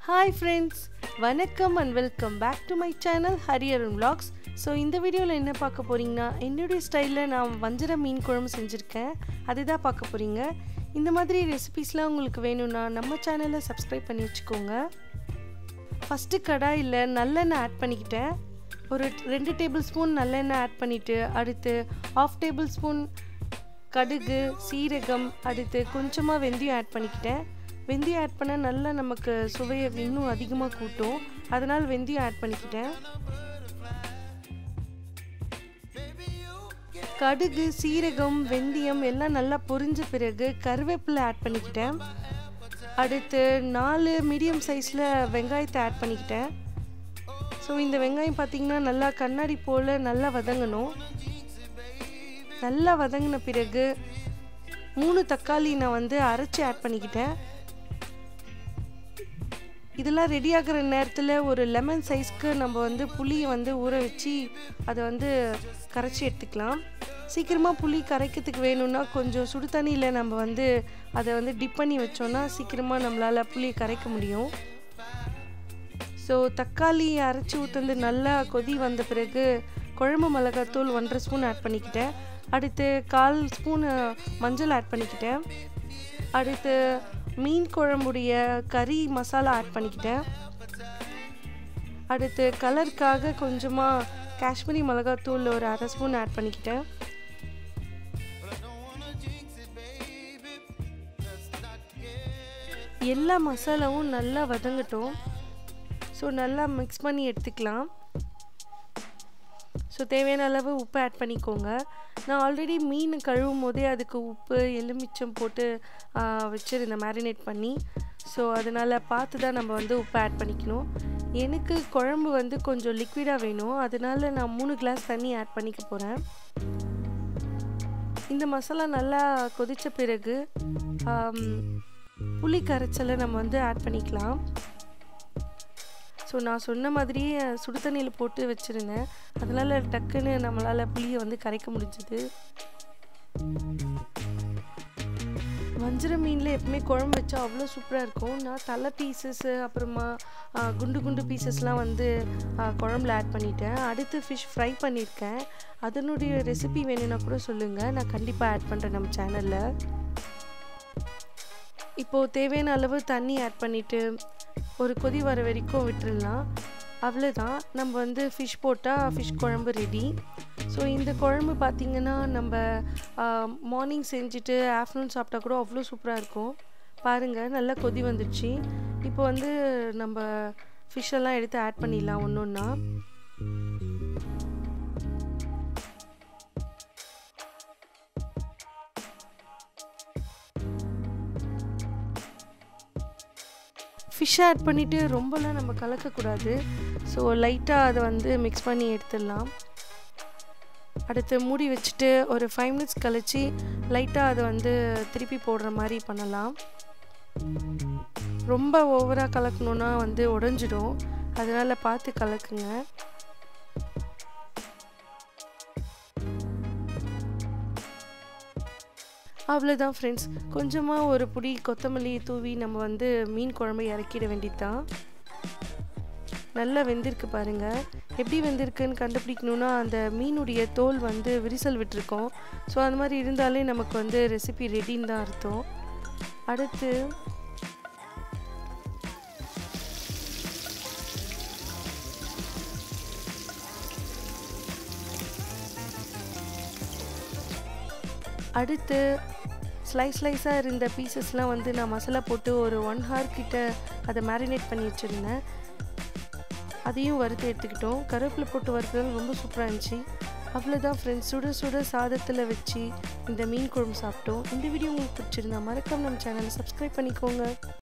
hi friends வணக்கம் and welcome back to my channel Hariharan vlogs so இந்த வீடியோவில் என்ன பார்க்க போறீங்கன்னா என்னுடைய ஸ்டைலில் நான் வஞ்சர மீன் குழம்பு செஞ்சுருக்கேன் அதுதான் பார்க்க போகிறீங்க இந்த மாதிரி ரெசிபீஸ்லாம் உங்களுக்கு வேணும்னா நம்ம சேனலை சப்ஸ்கிரைப் பண்ணி வச்சுக்கோங்க ஃபஸ்ட்டு கடாயில் நல்லெண்ணெய் ஆட் பண்ணிக்கிட்டேன் ஒரு ரெண்டு டேபிள் ஸ்பூன் நல்லெண்ணெய் ஆட் பண்ணிவிட்டு அடுத்து ஆஃப் டேபிள் ஸ்பூன் கடுகு சீரகம் அடுத்து கொஞ்சமாக வெந்தயம் ஆட் பண்ணிக்கிட்டேன் வெந்தயம் ஆட் பண்ணால் நல்லா நமக்கு சுவையை இன்னும் அதிகமாக கூட்டும் அதனால் வெந்தயம் ஆட் பண்ணிக்கிட்டேன் கடுகு சீரகம் வெந்தயம் எல்லாம் நல்லா பொரிஞ்ச பிறகு கருவேப்பிலை ஆட் பண்ணிக்கிட்டேன் அடுத்து நாலு மீடியம் சைஸில் வெங்காயத்தை ஆட் பண்ணிக்கிட்டேன் ஸோ இந்த வெங்காயம் பார்த்திங்கன்னா நல்லா கண்ணாடி போல் நல்லா வதங்கணும் நல்லா வதங்கின பிறகு மூணு தக்காளி நான் வந்து அரைச்சி ஆட் பண்ணிக்கிட்டேன் இதெல்லாம் ரெடி ஆகிற நேரத்தில் ஒரு லெமன் சைஸ்க்கு நம்ம வந்து புளியை வந்து ஊற வச்சு அதை வந்து கரைச்சி எடுத்துக்கலாம் சீக்கிரமாக புளி கரைக்கிறதுக்கு வேணும்னா கொஞ்சம் சுடு தண்ணியில் நம்ம வந்து அதை வந்து டிப் பண்ணி வச்சோன்னா சீக்கிரமாக நம்மளால் புளியை கரைக்க முடியும் ஸோ தக்காளி அரைச்சி ஊற்றுந்து நல்லா கொதி வந்த பிறகு குழம்பு மிளகாத்தூள் ஒன்றரை ஸ்பூன் ஆட் பண்ணிக்கிட்டேன் அடுத்து கால் ஸ்பூன் மஞ்சள் ஆட் பண்ணிக்கிட்டேன் அடுத்து மீன் குழம்புடைய கறி மசாலா ஆட் பண்ணிக்கிட்டேன் அடுத்து கலருக்காக கொஞ்சமாக காஷ்மீரி மிளகாத்தூள் ஒரு அரை ஸ்பூன் ஆட் பண்ணிக்கிட்டேன் எல்லா மசாலாவும் நல்லா வதங்கட்டும் ஸோ நல்லா மிக்ஸ் பண்ணி எடுத்துக்கலாம் ஸோ தேவையான அளவு உப்பு ஆட் பண்ணிக்கோங்க நான் ஆல்ரெடி மீன் கழுவும் போதே அதுக்கு உப்பு எலுமிச்சம் போட்டு வச்சுருந்தேன் மேரினேட் பண்ணி ஸோ அதனால் பார்த்து தான் நம்ம வந்து உப்பு ஆட் பண்ணிக்கணும் எனக்கு குழம்பு வந்து கொஞ்சம் லிக்விடாக வேணும் அதனால நான் மூணு கிளாஸ் தண்ணி ஆட் பண்ணிக்க போகிறேன் இந்த மசாலா நல்லா கொதித்த பிறகு புளி கரைச்சலை நம்ம வந்து ஆட் பண்ணிக்கலாம் ஸோ நான் சொன்ன மாதிரியே சுடு தண்ணியில் போட்டு வச்சுருந்தேன் அதனால் டக்குன்னு நம்மளால் புளியை வந்து கரைக்க முடிஞ்சுது வஞ்சிர மீனில் எப்பவுமே குழம்பு வச்சா அவ்வளோ சூப்பராக இருக்கும் நான் தலை பீசஸ்ஸு அப்புறமா குண்டு குண்டு பீசஸ்லாம் வந்து குழம்புல ஆட் பண்ணிட்டேன் அடுத்து ஃபிஷ் ஃப்ரை பண்ணியிருக்கேன் அதனுடைய ரெசிபி வேணும்னா கூட சொல்லுங்கள் நான் கண்டிப்பாக ஆட் பண்ணுறேன் நம்ம சேனலில் இப்போது தேவையான அளவு தண்ணி ஆட் பண்ணிவிட்டு ஒரு கொதி வர வரைக்கும் விட்டுடலாம் அவ்வளோதான் நம்ம வந்து ஃபிஷ் போட்டால் ஃபிஷ் குழம்பு ரெடி ஸோ இந்த குழம்பு பார்த்திங்கன்னா நம்ம மார்னிங் செஞ்சுட்டு ஆஃப்டர்நூன் சாப்பிட்டா கூட அவ்வளோ சூப்பராக இருக்கும் பாருங்கள் நல்லா கொதி வந்துடுச்சு இப்போ வந்து நம்ம ஃபிஷ்ஷெல்லாம் எடுத்து ஆட் பண்ணிடலாம் ஒன்று ஒன்றா ஃபிஷ் ஆட் பண்ணிவிட்டு ரொம்பலாம் நம்ம கலக்கக்கூடாது ஸோ லைட்டாக அதை வந்து மிக்ஸ் பண்ணி எடுத்துடலாம் அடுத்து மூடி வச்சுட்டு ஒரு ஃபைவ் மினிட்ஸ் கழித்து லைட்டாக அதை வந்து திருப்பி போடுற மாதிரி பண்ணலாம் ரொம்ப ஓவராக கலக்கணுன்னா வந்து உடஞ்சிடும் அதனால் பார்த்து கலக்குங்க அவ்வளோதான் ஃப்ரெண்ட்ஸ் கொஞ்சமாக ஒரு புடி கொத்தமல்லி தூவி நம்ம வந்து மீன் குழம்பு இறக்கிட வேண்டியது தான் நல்லா வெந்திருக்கு பாருங்கள் எப்படி வெந்திருக்குன்னு கண்டுபிடிக்கணுன்னா அந்த மீனுடைய தோல் வந்து விரிசல் விட்டுருக்கோம் ஸோ அந்த மாதிரி இருந்தாலே நமக்கு வந்து ரெசிபி ரெடின்னு தான் அர்த்தம் அடுத்து அடுத்து ஸ்லைஸ் ஸ்லைஸாக இருந்த பீசஸ்லாம் வந்து நான் மசாலா போட்டு ஒரு ஒன் ஹவர் கிட்ட அதை மேரினேட் பண்ணி வச்சுருந்தேன் அதையும் வறுத்து எடுத்துக்கிட்டோம் கருவேப்பிலை போட்டு வறுத்தது ரொம்ப சூப்பராக இருந்துச்சு அவ்வளோதான் ஃப்ரெண்ட்ஸ் சுட சுட சாதத்தில் வச்சு இந்த மீன் குழம்பு சாப்பிட்டோம் இந்த வீடியோ உங்களுக்கு பிடிச்சிருந்தா மறக்காம நம்ம சேனலை சப்ஸ்கிரைப் பண்ணிக்கோங்க